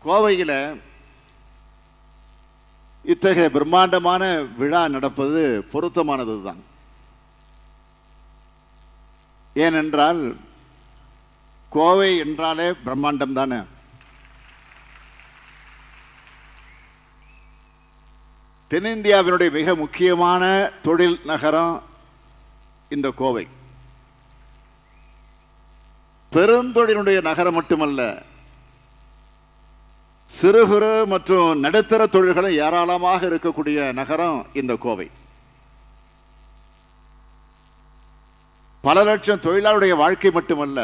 கோவையில் இத்தகைய பிரம்மாண்டமான விழா நடப்பது பொருத்தமானது தான் ஏனென்றால் கோவை என்றாலே பிரம்மாண்டம் தானே தென்னிந்தியாவினுடைய மிக முக்கியமான தொழில் நகரம் இந்த கோவை பெருந்தொழிலுடைய நகரம் மட்டுமல்ல சிறு குறு மற்றும் நடுத்தர தொழில்களும் ஏராளமாக இருக்கக்கூடிய நகரம் இந்த கோவை பல லட்சம் தொழிலாளருடைய வாழ்க்கை மட்டுமல்ல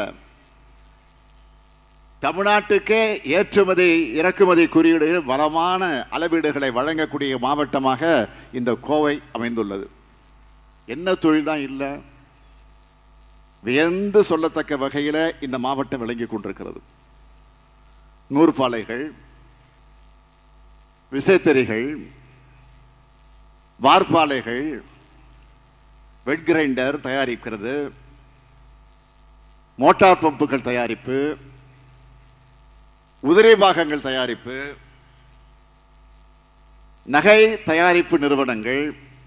தமிழ்நாட்டுக்கே ஏற்றுமதி இறக்குமதி குறியீடுகள் பலமான அளவீடுகளை வழங்கக்கூடிய மாவட்டமாக இந்த கோவை அமைந்துள்ளது என்ன தொழில் தான் இல்லை வியந்து சொல்லத்தக்க வகையில் இந்த மாவட்டம் விளங்கி கொண்டிருக்கிறது நூற்பாலைகள் விசைத்தறிகள் வார்ப்பாலைகள் வெட் கிரைண்டர் தயாரிக்கிறது மோட்டார் பம்புகள் தயாரிப்பு உதிரை பாகங்கள் தயாரிப்பு நகை தயாரிப்பு நிறுவனங்கள்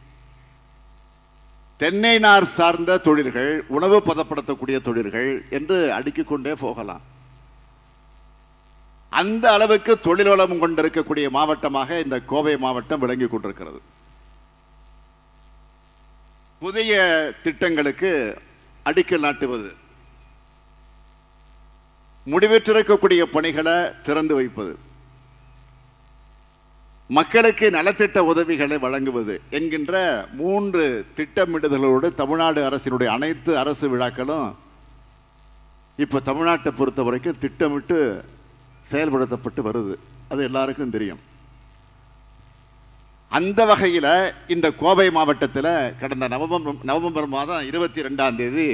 தென்னை நார் சார்ந்த தொழில்கள் உணவு பதப்படுத்தக்கூடிய தொழில்கள் என்று அடுக்கிக் கொண்டே போகலாம் அந்த அளவுக்கு தொழில் வளம் கொண்டிருக்கக்கூடிய மாவட்டமாக இந்த கோவை மாவட்டம் விளங்கி கொண்டிருக்கிறது புதிய திட்டங்களுக்கு அடிக்கல் நாட்டுவது முடிவெற்றிருக்கக்கூடிய பணிகளை திறந்து வைப்பது மக்களுக்கு நலத்திட்ட உதவிகளை வழங்குவது என்கின்ற மூன்று திட்டமிடுதலோடு தமிழ்நாடு அரசினுடைய அனைத்து அரசு விழாக்களும் இப்போ தமிழ்நாட்டை பொறுத்த வரைக்கும் திட்டமிட்டு செயல்படுத்தப்பட்டு வருது அது எல்லாருக்கும் தெரியும் அந்த வகையில் இந்த கோவை மாவட்டத்தில் கடந்த நவம்பர் நவம்பர் மாதம் இருபத்தி ரெண்டாம் தேதி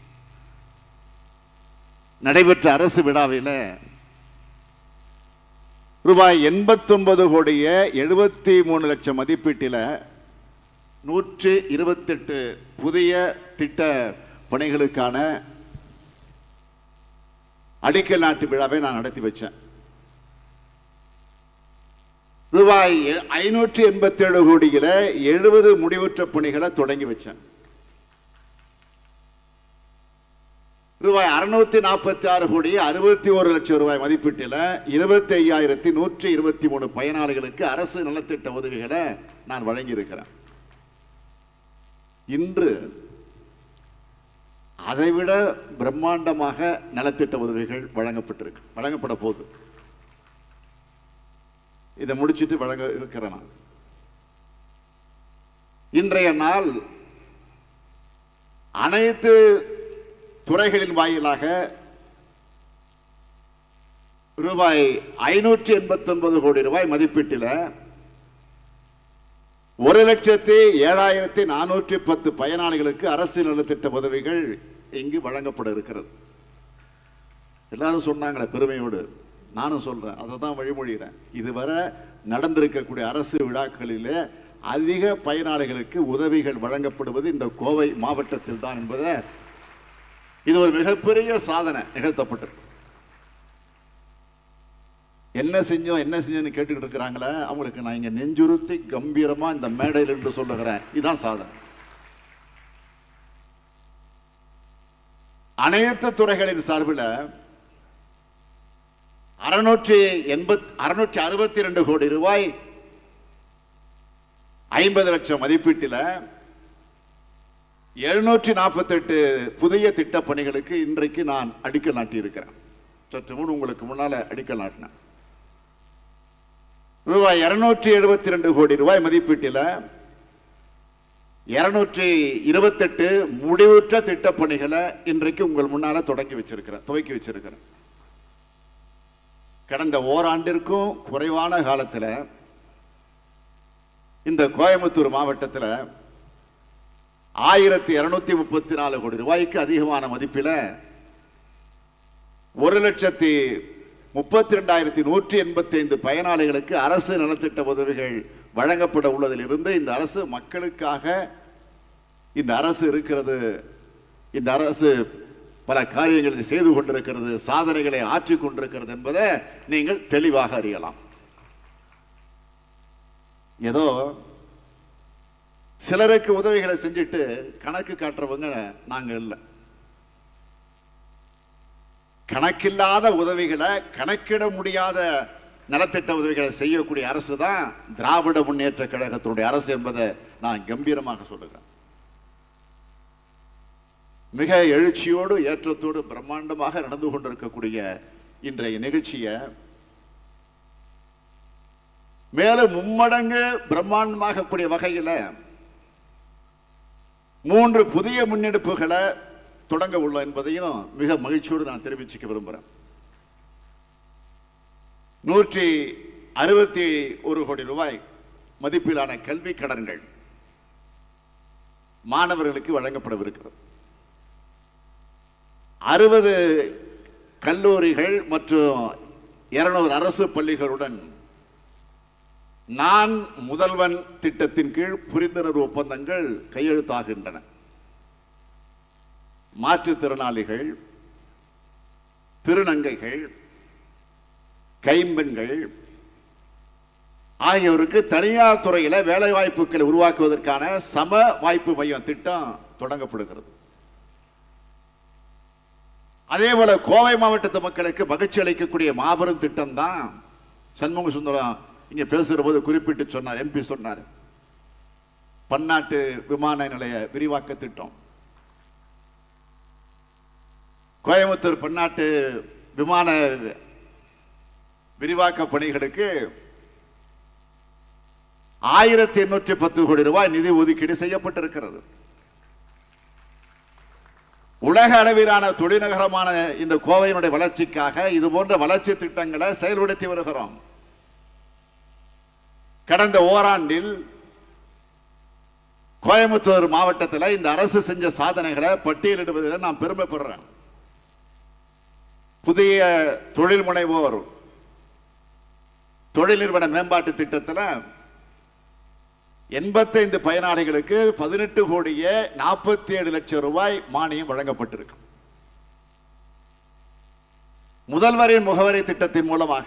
நடைபெற்ற அரசு விழாவில் ரூபாய் எண்பத்தொன்பது கோடிய எழுபத்தி மூணு லட்சம் மதிப்பீட்டில் நூற்றி இருபத்தெட்டு புதிய திட்ட பணிகளுக்கான அடிக்கல் நாட்டு விழாவை நான் நடத்தி வச்சேன் ரூபாய் ஐநூற்றி எண்பத்தி ஏழு கோடியில எழுபது முடிவுற்ற பணிகளை தொடங்கி வச்சேன் ரூபாய் அறுநூத்தி நாற்பத்தி ஆறு கோடி அறுபத்தி ஒரு லட்சம் ரூபாய் மதிப்பீட்டில் இருபத்தி ஐயாயிரத்தி நூற்றி இருபத்தி மூணு பயனாளிகளுக்கு அரசு நலத்திட்ட உதவிகளை நான் வழங்கியிருக்கிறேன் இன்று அதைவிட பிரம்மாண்டமாக நலத்திட்ட உதவிகள் வழங்கப்பட்டிருக்கு வழங்கப்பட போகுது இதை முடிச்சிட்டு வழங்க இருக்கிறேன் நான் இன்றைய நாள் அனைத்து துறைகளின் வாயிலாக ரூபாய் ஐநூற்றி எண்பத்தி ஒன்பது கோடி ரூபாய் மதிப்பீட்டில் ஒரு லட்சத்தி ஏழாயிரத்தி நானூற்றி பத்து பயனாளிகளுக்கு அரசு நலத்திட்ட உதவிகள் இங்கு வழங்கப்பட இருக்கிறது எல்லாரும் சொன்னாங்களே பெருமையோடு நானும் சொல்றேன் அதை தான் வழிமொழிகிறேன் இதுவரை நடந்திருக்கக்கூடிய அரசு விழாக்களிலே அதிக பயனாளிகளுக்கு உதவிகள் வழங்கப்படுவது இந்த கோவை மாவட்டத்தில் தான் என்பதை இது ஒரு மிகப்பெரிய சாதனை நிகழ்த்தப்பட்டிருக்கு என்ன செஞ்சோம் என்ன செஞ்சோம்னு கேட்டுக்கிட்டு இருக்கிறாங்களே அவங்களுக்கு நான் இங்க நெஞ்சுறுத்தி கம்பீரமா இந்த மேடையில் என்று சொல்லுகிறேன் இதுதான் சாதனை அனைத்து துறைகளின் சார்பில் அறுநூற்றி எண்பத் அறுநூற்றி அறுபத்தி ரெண்டு கோடி ரூபாய் ஐம்பது லட்சம் மதிப்பீட்டில் எழுநூற்றி நாற்பத்தெட்டு புதிய திட்டப் பணிகளுக்கு இன்றைக்கு நான் அடிக்கல் நாட்டியிருக்கிறேன் சற்று முன் உங்களுக்கு முன்னால அடிக்கல் நாட்டினேன் ரூபாய் இருநூற்றி எழுபத்தி ரெண்டு கோடி ரூபாய் மதிப்பீட்டில் இருநூற்றி இருபத்தெட்டு முடிவுற்ற திட்டப் பணிகளை இன்றைக்கு உங்கள் முன்னால தொடங்கி வச்சிருக்கிறேன் துவக்கி வச்சிருக்கிறேன் கடந்த ஓராண்டிற்கும் குறைவான காலத்தில் இந்த கோயம்புத்தூர் மாவட்டத்தில் ஆயிரத்தி இருநூத்தி முப்பத்தி நாலு கோடி ரூபாய்க்கு அதிகமான மதிப்பில் ஒரு லட்சத்தி முப்பத்தி ரெண்டாயிரத்தி நூற்றி எண்பத்தி ஐந்து பயனாளிகளுக்கு அரசு நலத்திட்ட உதவிகள் வழங்கப்பட உள்ளதிலிருந்து இந்த அரசு மக்களுக்காக இந்த அரசு இருக்கிறது இந்த அரசு பல காரியங்களை செய்து கொண்டிருக்கிறது சாதனைகளை ஆற்றிக் கொண்டிருக்கிறது என்பதை நீங்கள் தெளிவாக அறியலாம் ஏதோ சிலருக்கு உதவிகளை செஞ்சுட்டு கணக்கு காட்டுறவங்க நாங்க இல்லை கணக்கில்லாத உதவிகளை கணக்கிட முடியாத நலத்திட்ட உதவிகளை செய்யக்கூடிய அரசு தான் திராவிட முன்னேற்ற கழகத்தினுடைய அரசு என்பதை நான் கம்பீரமாக சொல்லுகிறேன் மிக எழுச்சியோடு ஏற்றத்தோடு பிரம்மாண்டமாக நடந்து கொண்டிருக்கக்கூடிய இன்றைய நிகழ்ச்சியை மேலும் மும்மடங்கு பிரம்மாண்டமாக கூடிய வகையில் மூன்று புதிய முன்னெடுப்புகளை தொடங்க உள்ளோம் என்பதையும் மிக மகிழ்ச்சியோடு நான் தெரிவிச்சுக்க விரும்புகிறேன் நூற்றி அறுபத்தி ஒரு கோடி ரூபாய் மதிப்பிலான கல்வி கடன்கள் மாணவர்களுக்கு வழங்கப்படவிருக்கிறது அறுபது கல்லூரிகள் மற்றும் இருநூறு அரசு பள்ளிகளுடன் நான் முதல்வன் திட்டத்தின் கீழ் புரிந்துணர்வு ஒப்பந்தங்கள் கையெழுத்தாகின்றன மாற்றுத்திறனாளிகள் திருநங்கைகள் கைம்பெண்கள் ஆகியோருக்கு தனியார் துறையில வேலை வாய்ப்புகளை உருவாக்குவதற்கான சம வாய்ப்பு மையம் திட்டம் தொடங்கப்படுகிறது அதே போல கோவை மாவட்டத்து மக்களுக்கு மகிழ்ச்சி அளிக்கக்கூடிய மாபெரும் திட்டம் தான் சண்முக சுந்தரம் இங்க பேசுகிற போது குறிப்பிட்டு சொன்னார் எம்பி சொன்னார் பன்னாட்டு விமான நிலைய விரிவாக்க திட்டம் கோயம்புத்தூர் பன்னாட்டு விமான விரிவாக்க பணிகளுக்கு ஆயிரத்தி எண்ணூற்றி பத்து கோடி ரூபாய் நிதி ஒதுக்கீடு செய்யப்பட்டிருக்கிறது உலக அளவிலான தொழில்நகரமான இந்த கோவையினுடைய வளர்ச்சிக்காக இது போன்ற வளர்ச்சி திட்டங்களை செயல்படுத்தி வருகிறோம் கடந்த ஓராண்டில் கோயம்புத்தூர் மாவட்டத்தில் இந்த அரசு செஞ்ச சாதனைகளை பட்டியலிடுவதில் நான் பெருமைப்படுறேன் புதிய தொழில் முனைவோர் தொழில் நிறுவன மேம்பாட்டு திட்டத்தில் எண்பத்தைந்து பயனாளிகளுக்கு பதினெட்டு கோடியே நாற்பத்தி ஏழு லட்சம் ரூபாய் மானியம் வழங்கப்பட்டிருக்கு முதல்வரின் முகவரி திட்டத்தின் மூலமாக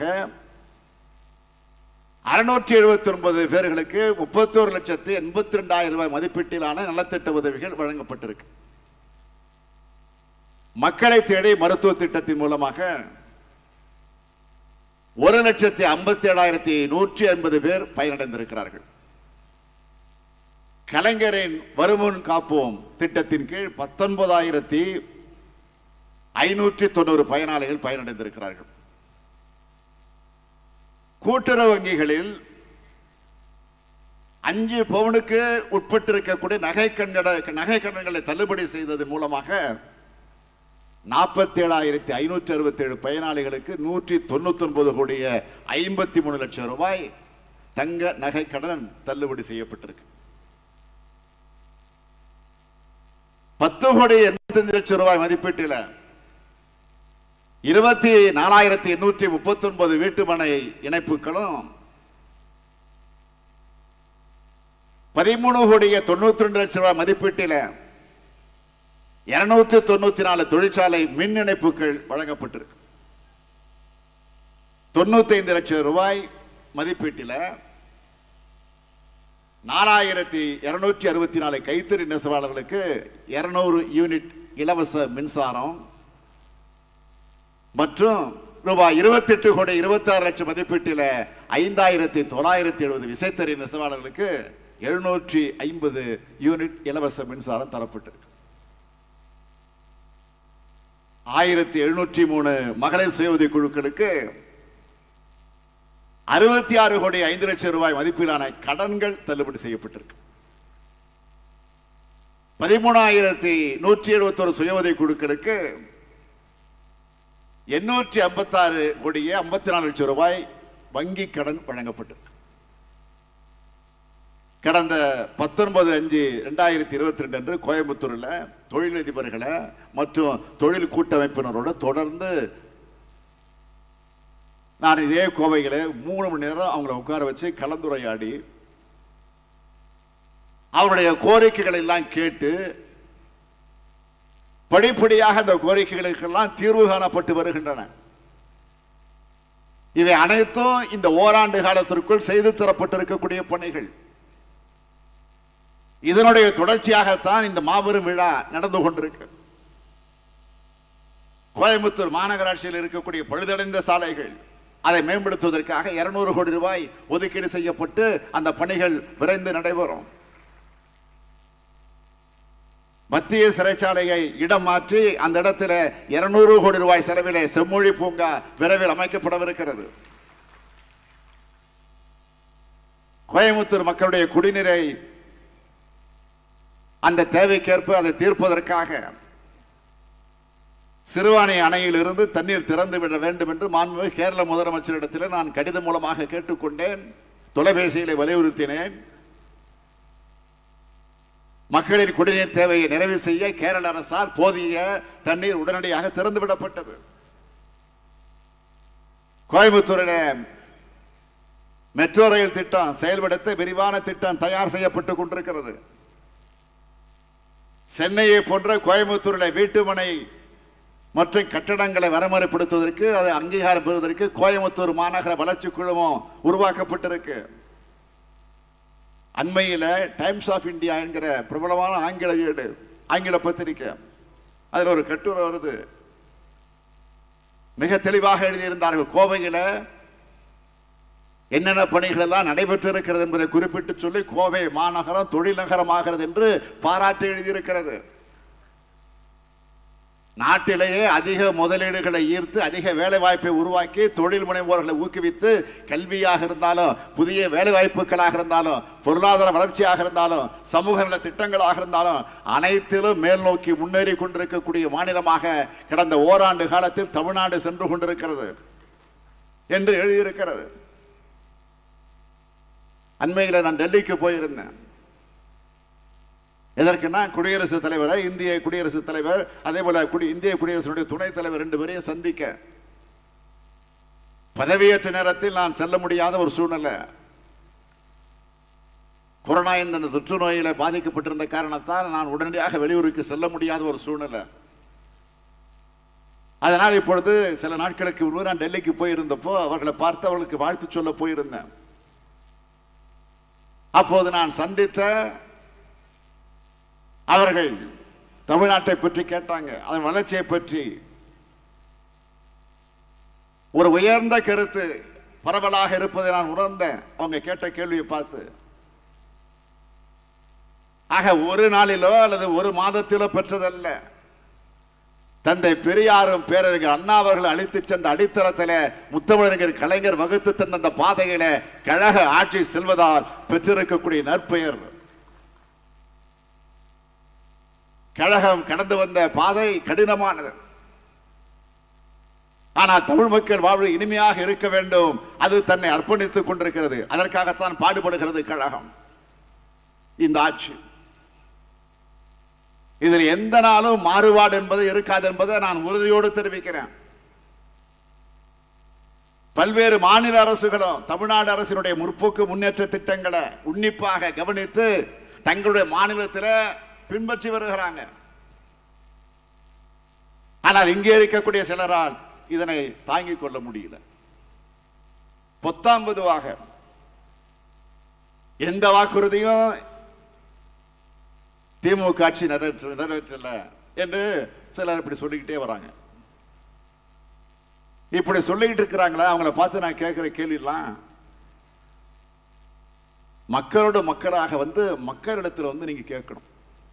அறுநூற்றி எழுபத்தி ஒன்பது பேர்களுக்கு முப்பத்தோரு லட்சத்து எண்பத்தி ரெண்டாயிரம் ரூபாய் மதிப்பீட்டிலான நலத்திட்ட உதவிகள் வழங்கப்பட்டிருக்கு மக்களை தேடி மருத்துவ திட்டத்தின் மூலமாக ஒரு லட்சத்தி ஐம்பத்தி ஏழாயிரத்தி நூற்றி ஐம்பது பேர் பயனடைந்திருக்கிறார்கள் கலைஞரின் வருமுன் காப்போம் திட்டத்தின் கீழ் பத்தொன்பதாயிரத்தி ஐநூற்றி தொண்ணூறு பயனாளிகள் பயனடைந்திருக்கிறார்கள் கூட்டுறவு வங்கிகளில் அஞ்சு பவுனுக்கு உட்பட்டிருக்கக்கூடிய நகை கண்கட நகை கடன்களை தள்ளுபடி செய்ததன் மூலமாக நாற்பத்தி ஏழாயிரத்தி ஐநூற்றி அறுபத்தி ஏழு பயனாளிகளுக்கு நூற்றி தொண்ணூத்தி ஒன்பது கோடிய ஐம்பத்தி மூணு லட்சம் ரூபாய் தங்க நகை கடன் தள்ளுபடி செய்யப்பட்டிருக்கு பத்து கோடி எண்பத்தஞ்சு லட்சம் ரூபாய் மதிப்பீட்டில் இருபத்தி நாலாயிரத்தி எண்ணூற்றி முப்பத்தி ஒன்பது வீட்டுமனை இணைப்புகளும் பதிமூணு கோடிய தொண்ணூத்தி ரெண்டு லட்சம் ரூபாய் மதிப்பீட்டில் இருநூத்தி தொண்ணூத்தி நாலு தொழிற்சாலை மின் இணைப்புகள் வழங்கப்பட்டிருக்கு தொண்ணூத்தி ஐந்து லட்சம் ரூபாய் மதிப்பீட்டில் நாலாயிரத்தி இருநூற்றி அறுபத்தி நாலு கைத்தறி நெசவாளர்களுக்கு இருநூறு யூனிட் இலவச மின்சாரம் மற்றும் ரூபாய் இருபத்தி எட்டு கோடி இருபத்தி ஆறு லட்சம் மதிப்பீட்டில் ஐந்தாயிரத்தி தொள்ளாயிரத்தி எழுபது விசைத்தறி நெசவாளர்களுக்கு எழுநூற்றி ஐம்பது யூனிட் இலவச மின்சாரம் தரப்பட்டிருக்கு ஆயிரத்தி எழுநூற்றி மூணு மகளிர் சுய உதவி குழுக்களுக்கு அறுபத்தி ஆறு கோடி ஐந்து லட்சம் ரூபாய் மதிப்பிலான கடன்கள் தள்ளுபடி செய்யப்பட்டிருக்கு பதிமூணாயிரத்தி நூற்றி எழுபத்தொரு சுய உதவி குழுக்களுக்கு எண்ணூற்றி ஐம்பத்தாறு கோடியே ஐம்பத்தி நாலு லட்சம் ரூபாய் வங்கி கடன் வழங்கப்பட்டிருக்கு கடந்த பத்தொன்பது அஞ்சு ரெண்டாயிரத்தி இருபத்தி ரெண்டு அன்று கோயம்புத்தூரில் தொழிலதிபர்களை மற்றும் தொழில் கூட்டமைப்பினரோட தொடர்ந்து நான் இதே கோவையில் மூணு மணி நேரம் அவங்கள உட்கார வச்சு கலந்துரையாடி அவருடைய கோரிக்கைகளை எல்லாம் கேட்டு படிப்படியாக அந்த கோரிக்கைகளுக்கெல்லாம் தீர்வு காணப்பட்டு வருகின்றன இவை அனைத்தும் இந்த ஓராண்டு காலத்திற்குள் செய்து தரப்பட்டிருக்கக்கூடிய பணிகள் இதனுடைய தொடர்ச்சியாகத்தான் இந்த மாபெரும் விழா நடந்து கொண்டிருக்கு கோயம்புத்தூர் மாநகராட்சியில் இருக்கக்கூடிய பழுதடைந்த சாலைகள் அதை மேம்படுத்துவதற்காக இருநூறு கோடி ரூபாய் ஒதுக்கீடு செய்யப்பட்டு அந்த பணிகள் விரைந்து நடைபெறும் மத்திய சிறைச்சாலையை இடம் மாற்றி அந்த இடத்துல இருநூறு கோடி ரூபாய் செலவிலே செம்மொழி பூங்கா விரைவில் அமைக்கப்படவிருக்கிறது கோயம்புத்தூர் மக்களுடைய குடிநீரை அந்த தேவைக்கேற்ப அதை தீர்ப்பதற்காக சிறுவாணி அணையில் இருந்து தண்ணீர் திறந்து விட வேண்டும் என்று மாண்புமிகு கேரள முதலமைச்சரிடத்தில் நான் கடிதம் மூலமாக கேட்டுக்கொண்டேன் தொலைபேசியிலே வலியுறுத்தினேன் மக்களின் குடிநீர் தேவையை நிறைவு செய்ய கேரள அரசால் போதிய தண்ணீர் உடனடியாக திறந்து விடப்பட்டது கோயம்புத்தூரில் மெட்ரோ ரயில் திட்டம் செயல்படுத்த விரிவான திட்டம் தயார் செய்யப்பட்டு கொண்டிருக்கிறது சென்னையை போன்ற கோயம்புத்தூரில் வீட்டுமனை மற்றும் கட்டடங்களை வரமுறைப்படுத்துவதற்கு அதை அங்கீகாரம் பெறுவதற்கு கோயம்புத்தூர் மாநகர வளர்ச்சி குழுமம் உருவாக்கப்பட்டிருக்கு அண்மையில் டைம்ஸ் ஆஃப் இந்தியா என்கிற பிரபலமான ஆங்கில ஏடு ஆங்கில பத்திரிக்கை அதில் ஒரு கட்டுரை வருது மிக தெளிவாக எழுதியிருந்தார்கள் கோவையில் என்னென்ன பணிகள் எல்லாம் நடைபெற்று இருக்கிறது என்பதை குறிப்பிட்டு சொல்லி கோவை மாநகரம் தொழில் நகரமாகிறது என்று பாராட்டி எழுதியிருக்கிறது நாட்டிலேயே அதிக முதலீடுகளை ஈர்த்து அதிக வேலை வாய்ப்பை உருவாக்கி தொழில் முனைவோர்களை ஊக்குவித்து கல்வியாக இருந்தாலும் புதிய வேலை வாய்ப்புகளாக இருந்தாலும் பொருளாதார வளர்ச்சியாக இருந்தாலும் சமூக நல திட்டங்களாக இருந்தாலும் அனைத்திலும் மேல் நோக்கி முன்னேறி கொண்டிருக்கக்கூடிய மாநிலமாக கடந்த ஓராண்டு காலத்தில் தமிழ்நாடு சென்று கொண்டிருக்கிறது என்று எழுதியிருக்கிறது அண்மையில் நான் டெல்லிக்கு போயிருந்தேன் எதற்குன்னா குடியரசுத் தலைவரை இந்திய குடியரசுத் தலைவர் அதே போல குடி இந்திய குடியரசுடைய துணைத் தலைவர் ரெண்டு பேரையும் சந்திக்க பதவியேற்ற நேரத்தில் நான் செல்ல முடியாத ஒரு சூழ்நிலை கொரோனா இந்த தொற்று நோயில பாதிக்கப்பட்டிருந்த காரணத்தால் நான் உடனடியாக வெளியூருக்கு செல்ல முடியாத ஒரு சூழ்நிலை அதனால் இப்பொழுது சில நாட்களுக்கு முன்பு நான் டெல்லிக்கு போயிருந்தப்போ அவர்களை பார்த்து அவர்களுக்கு வாழ்த்து சொல்ல போயிருந்தேன் அப்போது நான் சந்தித்த அவர்கள் தமிழ்நாட்டை பற்றி கேட்டாங்க அதன் வளர்ச்சியை பற்றி ஒரு உயர்ந்த கருத்து பரவலாக இருப்பதை நான் உணர்ந்தேன் அவங்க கேட்ட கேள்வியை பார்த்து ஆக ஒரு நாளிலோ அல்லது ஒரு மாதத்திலோ பெற்றதல்ல தந்தை பெரியாரும் பேரறிஞர் அண்ணா அவர்கள் அழித்து சென்ற அடித்தளத்தில முத்தமிழறிஞர் கலைஞர் வகுத்து தந்த அந்த பாதையில கழக ஆட்சி செல்வதால் பெற்றிருக்கக்கூடிய நற்பெயர் கழகம் கடந்து வந்த பாதை கடினமானது ஆனால் தமிழ் மக்கள் வாழ்வு இனிமையாக இருக்க வேண்டும் அது தன்னை அர்ப்பணித்துக் கொண்டிருக்கிறது அதற்காகத்தான் பாடுபடுகிறது கழகம் இந்த ஆட்சி இதில் எந்த நாளும் மாறுபாடு என்பது இருக்காது என்பதை நான் உறுதியோடு தெரிவிக்கிறேன் பல்வேறு மாநில அரசுகளும் தமிழ்நாடு அரசினுடைய முற்போக்கு முன்னேற்ற திட்டங்களை உன்னிப்பாக கவனித்து தங்களுடைய மாநிலத்தில் பின்பற்றி வருகிறாங்க ஆனால் இங்கே இருக்கக்கூடிய சிலரால் இதனை தாங்கிக் கொள்ள முடியல பொத்தாம் பொதுவாக எந்த வாக்குறுதியும் திமுக ஆட்சி நிறைவேற்ற நிறைவேற்றல என்று சிலர் இப்படி சொல்லிக்கிட்டே வராங்க இப்படி சொல்லிக்கிட்டு இருக்கிறாங்களா அவங்கள பார்த்து நான் கேட்கிற கேள்விலாம் மக்களோட மக்களாக வந்து மக்களிடத்தில் வந்து நீங்க கேட்கணும்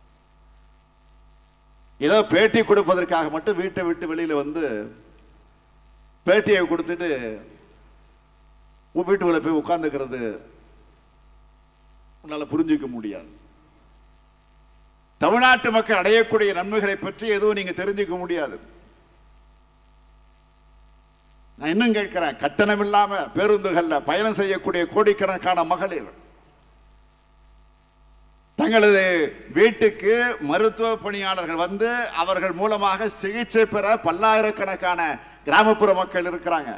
ஏதோ பேட்டி கொடுப்பதற்காக மட்டும் வீட்டை விட்டு வெளியில வந்து பேட்டியை கொடுத்துட்டு உன் வீட்டுக்குள்ள போய் உட்கார்ந்துக்கிறது உன்னால புரிஞ்சுக்க முடியாது தமிழ்நாட்டு மக்கள் அடையக்கூடிய நன்மைகளை பற்றி எதுவும் நீங்க தெரிஞ்சுக்க முடியாது நான் இன்னும் கேட்கிறேன் கட்டணம் இல்லாம பேருந்துகள்ல பயணம் செய்யக்கூடிய கோடிக்கணக்கான மகளிர் தங்களது வீட்டுக்கு மருத்துவ பணியாளர்கள் வந்து அவர்கள் மூலமாக சிகிச்சை பெற பல்லாயிரக்கணக்கான கிராமப்புற மக்கள் இருக்கிறாங்க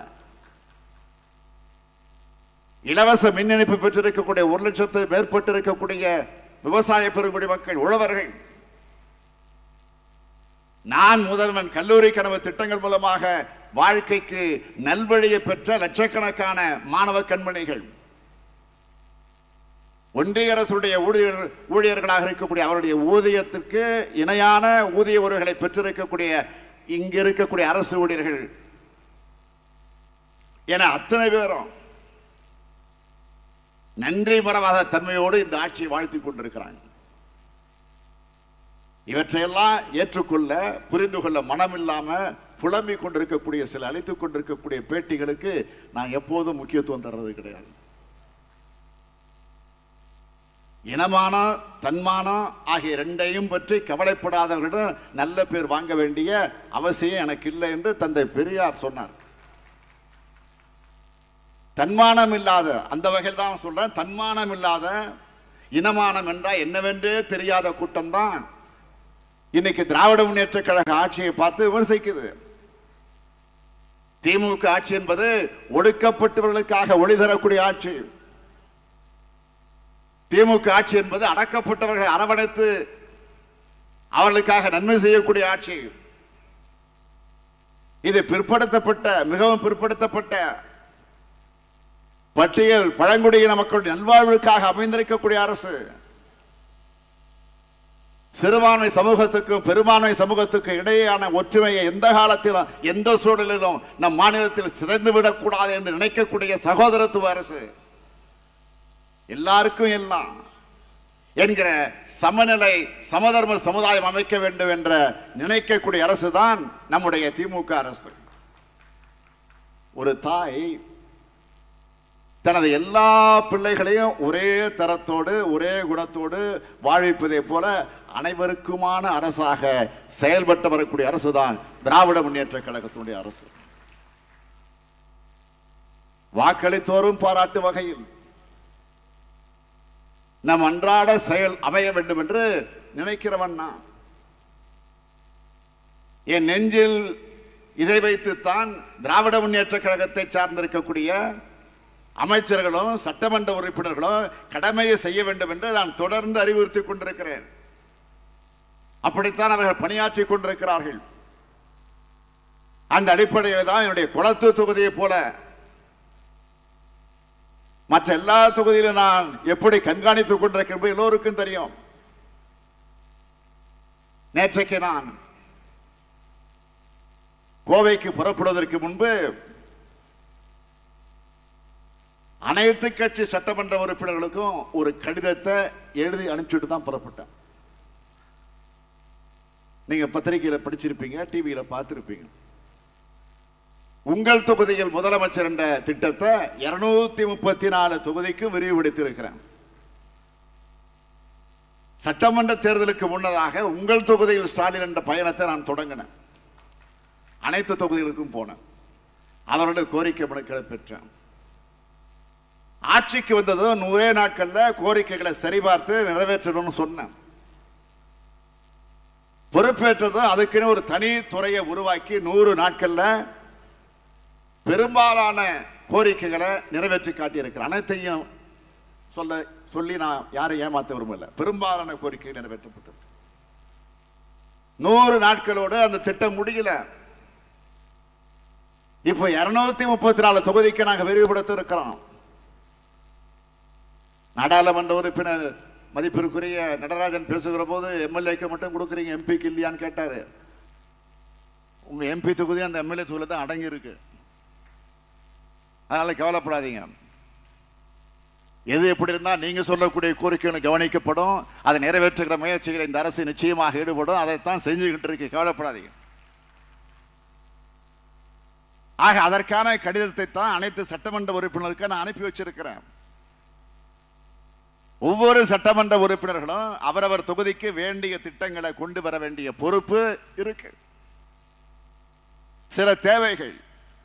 இலவச மின் இணைப்பு பெற்றிருக்கக்கூடிய ஒரு லட்சத்து மேற்பட்டு இருக்கக்கூடிய விவசாய பெருங்குடி மக்கள் உழவர்கள் நான் முதல்வன் கல்லூரி கனவு திட்டங்கள் மூலமாக வாழ்க்கைக்கு நல்வழியை பெற்ற லட்சக்கணக்கான மாணவ கண்மணிகள் ஒன்றிய அரசுடைய ஊழியர் ஊழியர்களாக இருக்கக்கூடிய அவருடைய ஊதியத்திற்கு இணையான ஊதிய உறவுகளை பெற்றிருக்கக்கூடிய இங்க இருக்கக்கூடிய அரசு ஊழியர்கள் என அத்தனை பேரும் நன்றி மறவாத தன்மையோடு இந்த ஆட்சியை வாழ்த்திக் கொண்டிருக்கிறாங்க இவற்றையெல்லாம் ஏற்றுக்கொள்ள புரிந்து கொள்ள மனம் இல்லாம புலம்பிக் கொண்டிருக்கக்கூடிய சில அழைத்துக் கொண்டிருக்கக்கூடிய பேட்டிகளுக்கு நான் எப்போதும் முக்கியத்துவம் தர்றது கிடையாது இனமானம் தன்மானம் ஆகிய ரெண்டையும் பற்றி கவலைப்படாதவர்களிடம் நல்ல பேர் வாங்க வேண்டிய அவசியம் எனக்கு இல்லை என்று தந்தை பெரியார் சொன்னார் தன்மானம் இல்லாத அந்த வகையில் தான் சொல்றேன் தன்மானம் இல்லாத இனமானம் என்றால் என்னவென்றே தெரியாத கூட்டம் தான் இன்னைக்கு திராவிட முன்னேற்ற கழக ஆட்சியை பார்த்து விமர்சிக்குது திமுக ஆட்சி என்பது ஒடுக்கப்பட்டவர்களுக்காக ஒளி தரக்கூடிய ஆட்சி திமுக ஆட்சி என்பது அடக்கப்பட்டவர்களை அரவணைத்து அவர்களுக்காக நன்மை செய்யக்கூடிய ஆட்சி இது பிற்படுத்தப்பட்ட மிகவும் பிற்படுத்தப்பட்ட பட்டியல் பழங்குடியின மக்களுடைய நல்வாழ்வுக்காக அமைந்திருக்கக்கூடிய அரசு சிறுபான்மை சமூகத்துக்கும் பெரும்பான்மை சமூகத்துக்கும் இடையேயான ஒற்றுமையை எந்த காலத்திலும் எந்த சூழலிலும் நம் மாநிலத்தில் சிதைந்து விடக்கூடாது என்று நினைக்கக்கூடிய சகோதரத்துவ அரசு எல்லாருக்கும் எல்லாம் என்கிற சமநிலை சமதர்ம சமுதாயம் அமைக்க வேண்டும் என்ற நினைக்கக்கூடிய அரசு தான் நம்முடைய திமுக அரசு ஒரு தாய் தனது எல்லா பிள்ளைகளையும் ஒரே தரத்தோடு ஒரே குணத்தோடு வாழ்விப்பதை போல அனைவருக்குமான அரசாக செயல்பட்டு வரக்கூடிய அரசு தான் திராவிட முன்னேற்ற கழகத்தினுடைய அரசு வாக்களித்தோரும் பாராட்டு வகையில் நம் அன்றாட செயல் அமைய வேண்டும் என்று நினைக்கிறவன் நான் என் நெஞ்சில் இதை வைத்துத்தான் திராவிட முன்னேற்ற கழகத்தை சார்ந்திருக்கக்கூடிய அமைச்சர்களும் சட்டமன்ற உறுப்பினர்களும் கடமையை செய்ய வேண்டும் என்று நான் தொடர்ந்து அறிவுறுத்தி கொண்டிருக்கிறேன் அப்படித்தான் அவர்கள் பணியாற்றி கொண்டிருக்கிறார்கள் அந்த அடிப்படையில் தான் என்னுடைய குளத்து தொகுதியை போல மற்ற எல்லா தொகுதியிலும் நான் எப்படி கண்காணித்துக் கொண்டிருக்கிறேன் எல்லோருக்கும் தெரியும் நேற்றைக்கு நான் கோவைக்கு புறப்படுவதற்கு முன்பு அனைத்து கட்சி சட்டமன்ற உறுப்பினர்களுக்கும் ஒரு கடிதத்தை எழுதி அனுப்பிச்சுட்டு தான் புறப்பட்டேன் நீங்க பத்திரிகையில படிச்சிருப்பீங்க டிவியில பார்த்திருப்பீங்க உங்கள் தொகுதியில் முதலமைச்சர் என்ற திட்டத்தை இருநூத்தி முப்பத்தி நாலு தொகுதிக்கு விரிவுபடுத்தியிருக்கிறேன் சட்டமன்ற தேர்தலுக்கு முன்னதாக உங்கள் தொகுதியில் ஸ்டாலின் என்ற பயணத்தை நான் தொடங்கினேன் அனைத்து தொகுதிகளுக்கும் போனேன் அவருடைய கோரிக்கை மனுக்களை பெற்றேன் ஆட்சிக்கு வந்தது நூறே நாட்கள்ல கோரிக்கைகளை சரிபார்த்து நிறைவேற்றணும்னு சொன்னேன் பொறுப்பேற்றதும் அதுக்குன்னு ஒரு தனி துறையை உருவாக்கி நூறு நாட்கள்ல பெரும்பாலான கோரிக்கைகளை நிறைவேற்றி காட்டியிருக்கிறேன் அனைத்தையும் சொல்ல சொல்லி நான் யாரையும் ஏமாத்த விரும்பல பெரும்பாலான கோரிக்கைகள் நிறைவேற்றப்பட்டது நூறு நாட்களோடு அந்த திட்டம் முடியல இப்போ இருநூத்தி முப்பத்தி நாலு தொகுதிக்கு நாங்க விரிவுபடுத்த இருக்கிறோம் நாடாளுமன்ற உறுப்பினர் மதிப்பிற்குரிய நடராஜன் பேசுகிற போது எம்எல்ஏக்கு மட்டும் கொடுக்குறீங்க எம்பிக்கு இல்லையான்னு கேட்டாரு உங்க எம்பி தொகுதி அந்த எம்எல்ஏ தொகுதியில் தான் அடங்கி இருக்கு அதனால கவலைப்படாதீங்க எது எப்படி இருந்தால் நீங்க சொல்லக்கூடிய கோரிக்கைகள் கவனிக்கப்படும் அதை நிறைவேற்றுகிற முயற்சிகளை இந்த அரசு நிச்சயமாக ஈடுபடும் அதைத்தான் செஞ்சுக்கிட்டு இருக்கு கவலைப்படாதீங்க ஆக அதற்கான கடிதத்தை தான் அனைத்து சட்டமன்ற உறுப்பினருக்கு நான் அனுப்பி வச்சிருக்கிறேன் ஒவ்வொரு சட்டமன்ற உறுப்பினர்களும் அவரவர் தொகுதிக்கு வேண்டிய திட்டங்களை கொண்டு வர வேண்டிய பொறுப்பு இருக்கு சில தேவைகள்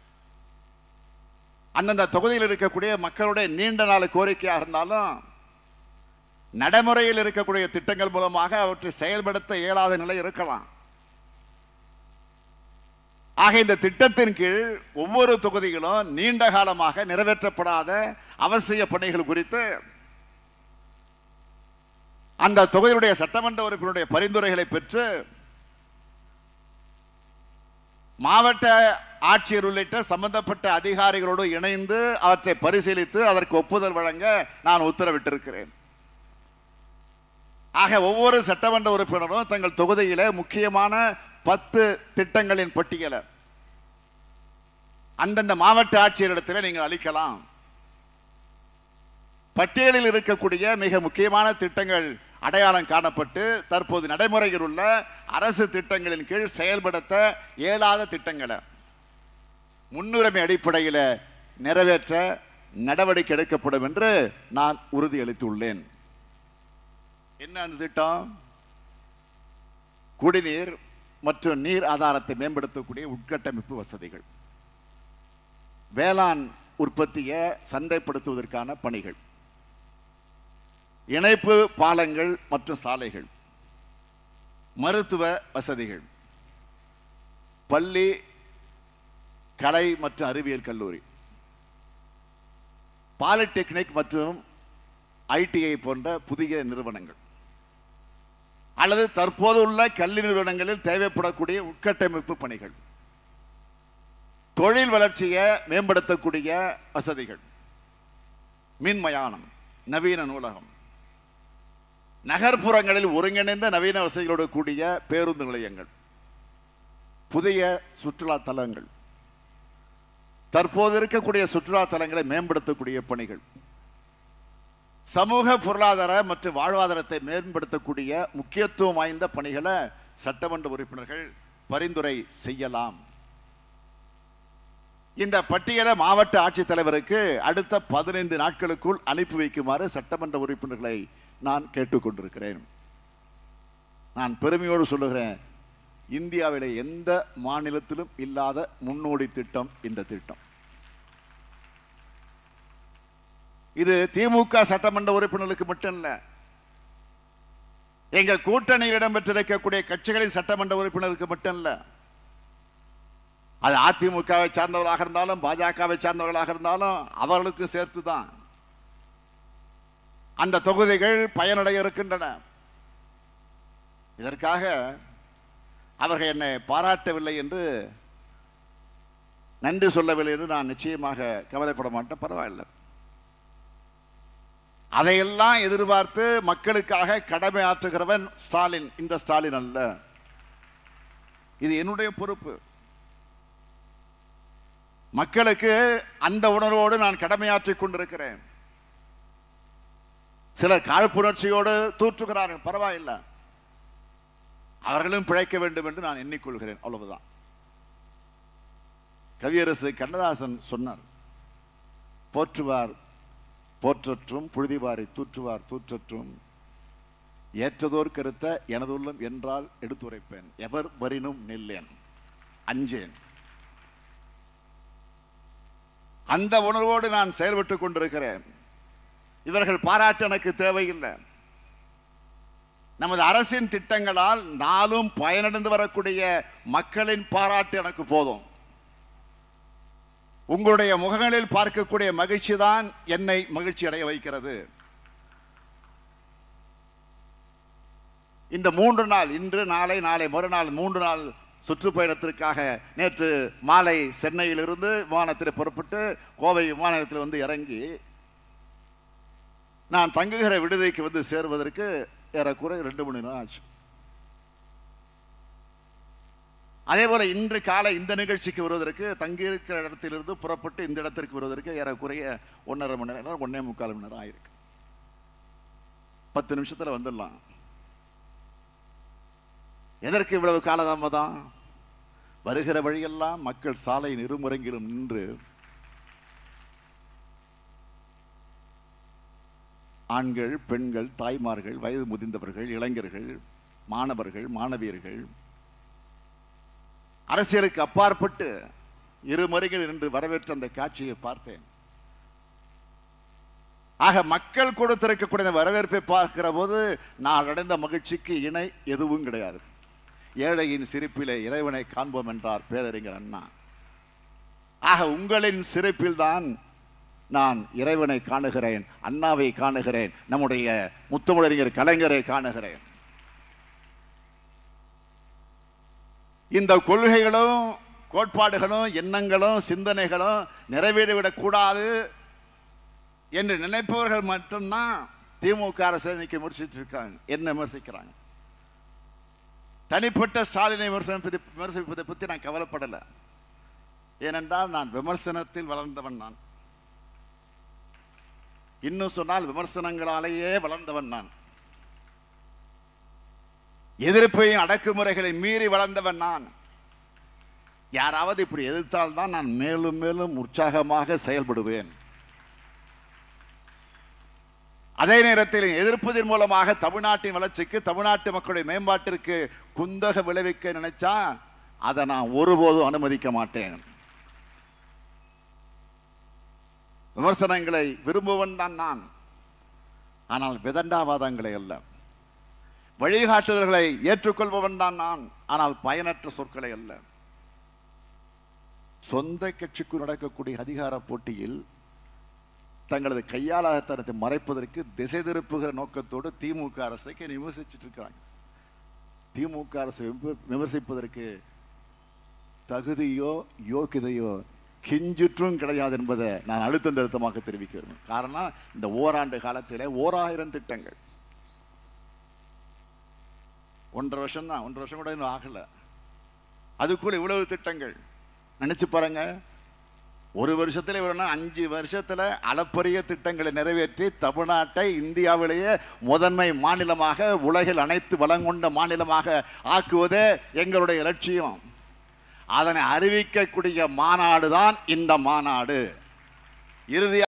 அந்தந்த தொகுதியில் இருக்கக்கூடிய மக்களுடைய நீண்ட நாள் கோரிக்கையாக இருந்தாலும் நடைமுறையில் இருக்கக்கூடிய திட்டங்கள் மூலமாக அவற்றை செயல்படுத்த இயலாத நிலை இருக்கலாம் ஆக இந்த திட்டத்தின் கீழ் ஒவ்வொரு தொகுதிகளும் நீண்ட காலமாக நிறைவேற்றப்படாத அவசிய பணிகள் குறித்து அந்த தொகுதியுடைய சட்டமன்ற உறுப்பினருடைய பரிந்துரைகளை பெற்று மாவட்ட ஆட்சியர் உள்ளிட்ட சம்பந்தப்பட்ட அதிகாரிகளோடு இணைந்து அவற்றை பரிசீலித்து அதற்கு ஒப்புதல் வழங்க நான் உத்தரவிட்டிருக்கிறேன் ஆக ஒவ்வொரு சட்டமன்ற உறுப்பினரும் தங்கள் தொகுதியில முக்கியமான பத்து திட்டங்களின் பட்டியலை அந்தந்த மாவட்ட ஆட்சியரிடத்தில் நீங்கள் அளிக்கலாம் பட்டியலில் இருக்கக்கூடிய மிக முக்கியமான திட்டங்கள் அடையாளம் காணப்பட்டு தற்போது நடைமுறையில் உள்ள அரசு திட்டங்களின் கீழ் செயல்படுத்த இயலாத திட்டங்களை முன்னுரிமை அடிப்படையில் நிறைவேற்ற நடவடிக்கை எடுக்கப்படும் என்று நான் உறுதியளித்துள்ளேன் என்ன அந்த திட்டம் குடிநீர் மற்றும் நீர் ஆதாரத்தை மேம்படுத்தக்கூடிய உட்கட்டமைப்பு வசதிகள் வேளாண் உற்பத்தியை சந்தைப்படுத்துவதற்கான பணிகள் இணைப்பு பாலங்கள் மற்றும் சாலைகள் மருத்துவ வசதிகள் பள்ளி கலை மற்றும் அறிவியல் கல்லூரி பாலிடெக்னிக் மற்றும் ஐடிஐ போன்ற புதிய நிறுவனங்கள் அல்லது தற்போது உள்ள கல்வி நிறுவனங்களில் தேவைப்படக்கூடிய உட்கட்டமைப்பு பணிகள் தொழில் வளர்ச்சியை மேம்படுத்தக்கூடிய வசதிகள் மின்மயானம் நவீன நூலகம் நகர்ப்புறங்களில் ஒருங்கிணைந்த நவீன வசதிகளோடு கூடிய பேருந்து நிலையங்கள் புதிய சுற்றுலா தலங்கள் தற்போது இருக்கக்கூடிய சுற்றுலா தலங்களை மேம்படுத்தக்கூடிய பணிகள் சமூக பொருளாதார மற்றும் வாழ்வாதாரத்தை மேம்படுத்தக்கூடிய முக்கியத்துவம் வாய்ந்த பணிகளை சட்டமன்ற உறுப்பினர்கள் பரிந்துரை செய்யலாம் இந்த பட்டியலை மாவட்ட ஆட்சித்தலைவருக்கு அடுத்த பதினைந்து நாட்களுக்குள் அனுப்பி வைக்குமாறு சட்டமன்ற உறுப்பினர்களை நான் கேட்டுக்கொண்டிருக்கிறேன் நான் பெருமையோடு சொல்லுகிறேன் இந்தியாவிலே எந்த மாநிலத்திலும் இல்லாத முன்னோடி திட்டம் இந்த திட்டம் இது திமுக சட்டமன்ற உறுப்பினர்களுக்கு மட்டும் இல்ல எங்கள் கூட்டணியில் இடம்பெற்றிருக்கக்கூடிய கட்சிகளின் சட்டமன்ற உறுப்பினருக்கு மட்டும் இல்ல அது அதிமுகவை சார்ந்தவர்களாக இருந்தாலும் பாஜகவை சார்ந்தவர்களாக இருந்தாலும் அவர்களுக்கு சேர்த்து தான் அந்த தொகுதிகள் பயனடைய இருக்கின்றன இதற்காக அவர்கள் என்னை பாராட்டவில்லை என்று நன்றி சொல்லவில்லை என்று நான் நிச்சயமாக கவலைப்பட மாட்டேன் பரவாயில்லை அதையெல்லாம் எதிர்பார்த்து மக்களுக்காக கடமை ஆற்றுகிறவன் ஸ்டாலின் இந்த ஸ்டாலின் அல்ல இது என்னுடைய பொறுப்பு மக்களுக்கு அந்த உணர்வோடு நான் கடமையாற்றிக் கொண்டிருக்கிறேன் சிலர் காழ்ப்புணர்ச்சியோடு தூற்றுகிறார்கள் பரவாயில்லை அவர்களும் பிழைக்க வேண்டும் என்று நான் எண்ணிக்கொள்கிறேன் அவ்வளவுதான் கவியரசு கண்ணதாசன் சொன்னார் போற்றுவார் போற்றற்றும் புழுதிவாரை தூற்றுவார் தூற்றற்றும் ஏற்றதோர் கருத்த எனதுள்ளம் என்றால் எடுத்துரைப்பேன் எவர் வரினும் நில்லேன் அஞ்சேன் அந்த உணர்வோடு நான் செயல்பட்டுக் கொண்டிருக்கிறேன் இவர்கள் பாராட்டு எனக்கு தேவையில்லை நமது அரசின் திட்டங்களால் நாளும் பயனடைந்து வரக்கூடிய மக்களின் பாராட்டு எனக்கு போதும் உங்களுடைய முகங்களில் பார்க்கக்கூடிய மகிழ்ச்சி தான் என்னை மகிழ்ச்சி அடைய வைக்கிறது இந்த மூன்று நாள் இன்று நாளை நாளை மறுநாள் மூன்று நாள் சுற்றுப்பயணத்திற்காக நேற்று மாலை சென்னையிலிருந்து விமானத்தில் புறப்பட்டு கோவை விமானத்தில் வந்து இறங்கி நான் தங்குகிற விடுதிக்கு வந்து சேருவதற்கு ஏறக்குறை ரெண்டு மணி நேரம் ஆச்சு அதே போல இன்று காலை இந்த நிகழ்ச்சிக்கு வருவதற்கு தங்கியிருக்கிற இடத்திலிருந்து புறப்பட்டு இந்த இடத்திற்கு வருவதற்கு ஏறக்குறைய ஒன்றரை மணி நேரம் ஒன்னே முக்கால் மணி நேரம் ஆயிருக்கு பத்து நிமிஷத்துல வந்துடலாம் எதற்கு இவ்வளவு காலதாமதம் வருகிற வழியெல்லாம் மக்கள் சாலையின் இருமுறங்கிலும் நின்று ஆண்கள் பெண்கள் தாய்மார்கள் வயது முதிர்ந்தவர்கள் இளைஞர்கள் மாணவர்கள் மாணவியர்கள் அரசியலுக்கு அப்பாற்பட்டு இருமருகில் நின்று வரவேற்ற அந்த காட்சியை பார்த்தேன் ஆக மக்கள் கொடுத்திருக்கக்கூடிய இந்த வரவேற்பை பார்க்கிற போது நான் அடைந்த மகிழ்ச்சிக்கு இணை எதுவும் கிடையாது ஏழையின் சிரிப்பிலே இறைவனை காண்போம் என்றார் பேரறிஞர் அண்ணா ஆக உங்களின் சிரிப்பில் தான் நான் இறைவனை காணுகிறேன் அண்ணாவை காணுகிறேன் நம்முடைய முத்தமிழறிஞர் கலைஞரை காணுகிறேன் இந்த கொள்கைகளும் கோட்பாடுகளும் எண்ணங்களும் சிந்தனைகளும் நிறைவேறிவிடக் கூடாது என்று நினைப்பவர்கள் மட்டும்தான் திமுக அரசை இன்னைக்கு விமர்சிட்டு இருக்காங்க என்ன விமர்சிக்கிறாங்க தனிப்பட்ட ஸ்டாலினை விமர்சனப்பதை விமர்சிப்பதை பற்றி நான் கவலைப்படலை ஏனென்றால் நான் விமர்சனத்தில் வளர்ந்தவன் நான் இன்னும் சொன்னால் விமர்சனங்களாலேயே வளர்ந்தவன் நான் எதிர்ப்பையும் அடக்குமுறைகளை மீறி வளர்ந்தவன் நான் யாராவது இப்படி எதிர்த்தால் தான் நான் மேலும் மேலும் உற்சாகமாக செயல்படுவேன் அதே நேரத்தில் எதிர்ப்பதன் மூலமாக தமிழ்நாட்டின் வளர்ச்சிக்கு தமிழ்நாட்டு மக்களுடைய மேம்பாட்டிற்கு குந்தக விளைவிக்க நினைச்சா அதை நான் ஒருபோதும் அனுமதிக்க மாட்டேன் விமர்சனங்களை விரும்புவன் தான் நான் ஆனால் விதண்டாவாதங்களை அல்ல வழிகாட்டுதல்களை ஏற்றுக்கொள்பவன் தான் நான் ஆனால் பயனற்ற சொற்களை அல்ல சொந்த கட்சிக்கு நடக்கக்கூடிய அதிகார போட்டியில் தங்களது கையாளத்தனத்தை மறைப்பதற்கு திசை திருப்புகிற நோக்கத்தோடு திமுக அரசை விமர்சிச்சுட்டு இருக்கிறாங்க திமுக அரசை விம- விமர்சிப்பதற்கு தகுதியோ யோக்கியதையோ கிஞ்சிற்றும் கிடையாது என்பதை நான் அழுத்தம் திருத்தமாக தெரிவிக்க விரும்புகிறேன் காரணம் இந்த ஓராண்டு காலத்திலே ஓராயிரம் திட்டங்கள் ஒன்றரை வருஷம் தான் ஒன்றரை வருஷம் கூட இன்னும் ஆகல அதுக்குள்ள இவ்வளவு திட்டங்கள் நினைச்சு பாருங்க ஒரு வருஷத்துல இவருன்னா அஞ்சு வருஷத்துல அளப்பரிய திட்டங்களை நிறைவேற்றி தமிழ்நாட்டை இந்தியாவிலேயே முதன்மை மாநிலமாக உலகில் அனைத்து வளங்கொண்ட மாநிலமாக ஆக்குவதே எங்களுடைய லட்சியம் அதனை அறிவிக்கக்கூடிய மாநாடு தான் இந்த மாநாடு இறுதியாக